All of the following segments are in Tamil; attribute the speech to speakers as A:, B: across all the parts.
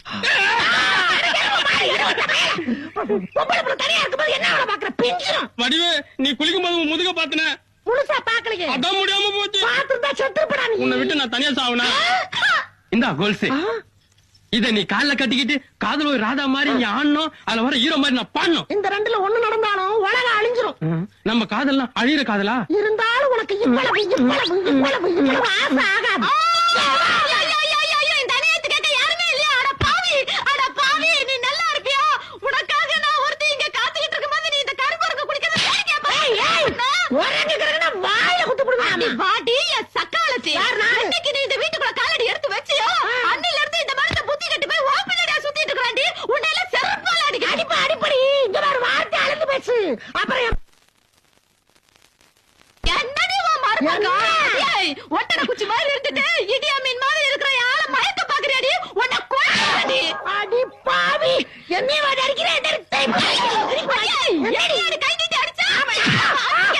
A: பொம்பளை புள்ள தனியா இருக்கும்போது என்ன வேலை பாக்குற பிஞ்சிரும்
B: வடிவே நீ குளிக்கும் போது உன் முதுக பாத்துன
A: முழுசா பாக்கலையே
B: அதான் முடியாம போச்சு
A: பாத்துருந்தா செத்துப்படா நீ
B: உன்னை விட்டு நான் தனியா சாவுனா இந்தா கோல்ஸ் இத நீ கால்ல கட்டிக்கிட்டு காதல் ஒரு ராதா மாதிரி நீ ஆடணும் அதுல வர ஹீரோ மாதிரி நான் பாடணும்
A: இந்த ரெண்டுல ஒண்ணு நடந்தாலும் உலகம் அழிஞ்சிரும்
B: நம்ம காதல்லாம் அழியிற காதலா
A: இருந்தாலும் உனக்கு இவ்வளவு இவ்வளவு இவ்வளவு இவ்வளவு ஆசை ஆகாது
C: இந்த அநியாயத்தை கேட்க யாருமே இல்லையா? அட பாவி, அட பாவி, நீ நல்லா இருப்பியா? உனக்காக நான் ஒருத்தி இங்க காத்துக்கிட்டு இருக்கும்போது நீ இந்த கருப்பருக்கு குடிக்கிறத வேடிக்கையா பார்த்தியா?
A: உறங்க கிடக்குன்னா வாயில குத்து
C: அடி
A: போடுவேன்
C: வாடி, என் சக்காளத்தி.
A: யார் நானு?
C: என்னைக்கு நீ இந்த வீட்டுக்குள்ள காலடி எடுத்து வச்சியோ, அன்னையில இருந்து இந்த மனுஷன் புத்தி கெட்டு போய் உன் பின்னாடியே சுத்திட்டு இருக்கிறான்டி. உன்னை எல்லாம் செருப்பால அடிக்கிறேன்.
A: அடிப்பா அடிப்படி இங்க வேற வார்த்தை அளந்து பேசு அப்புறம் என்
C: என்னடி உன் மருமகா?
A: என்ன?
C: ஏய், ஒட்டடை குச்சி மாதிரி இருந்துட்டு, இடியா மீன் மாதிரி இருக்கிற என் ஆளை மயக்க பார்க்கறியாடி? உன்னை கொல்லுறேன்டி.
A: அடி பாவி என்னைய வாடி அடிக்கிறேன்
C: ஏய், ஏடி அது கை நீட்டி அடிச்சா? அடிங்க.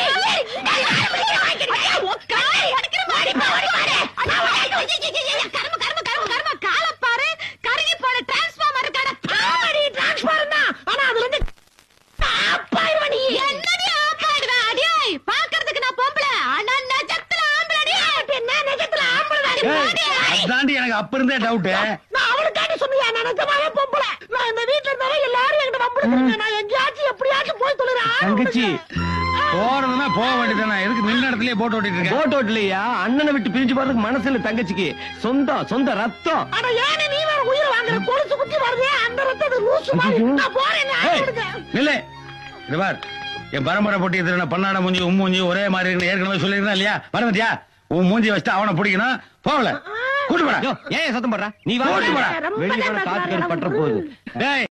C: ஐயா, உன் காலை அடிக்கிற மாதிரி. அட, ஐயோ, ஐயோ, ஐயோ, ஐயோ, கரும, கரும, கரும, கரும. காலைப் பாரு, கருகி போன transformer இருக்கான.
A: ஆனா அதுல இருந்து ஆப்பாயிருவ நீ
C: என்னடி ஆப்பாடுவ? அடியேய், பார்க்கறதுக்கு நான் பொம்பளை. ஆனா நிஜத்துல ஆம்பளைடி.
A: என்ன நிஜத்துல ஆம்பளை தாடி
D: ஏய்,
A: போடி.
D: அதாண்டி எனக்கு அப்ப இருந்தே டவுட்
A: நான் அவளுக்காண்டி சொன்னியா நான் நிஜமாவே பொம்பளை நான் இந்த வீட்டுல இருந்தாலும் எல்லாரும் என்கிட்ட வம்பிடுறாங்க நான் எங்கேயாச்சும் எப்படியாச்சும் போய் தொழுறேன்
D: தங்கச்சி போறதுன்னா போக வேண்டியதானே எதுக்கு நின்ன இடத்துலயே போட்டு ஓட்டிட்டு இருக்க
E: போட் ஓட்டலையா அண்ணனை விட்டு பிரிஞ்சு போறதுக்கு மனசுல தங்கச்சிக்கு சொந்தம் சொந்த ரத்தம்
A: ஆனா ஏன் நீ வேற உயிர் வாங்குற கொலுசு குத்தி வருதே அந்த ரத்தத்தை லூசு மாதிரி நான் போறேன் நான்
D: ஏய்,
A: அவளுக்கு.
D: நில்லு இது பார் என் பரம்பரை போட்டி திருந பன்னாட மூஞ்சி உம் மூஞ்சி ஒரே மாதிரி இருக்குன்னு ஏற்கனவே சொல்லியிருந்தா இல்லையா வரமத்தியா உன் மூஞ்சி வச்சுட்டு அவனை பிடிக்கணும் போகல கூட்டு போடா
E: யோ, ஏன் சத்தம் போடுற நீ வா
D: ஓடி போடா.
A: ரொம்ப
E: வெளியே
A: நேரம்
E: காத்து
A: பேசுறாங்க.
E: பற்ற போகுது டேய்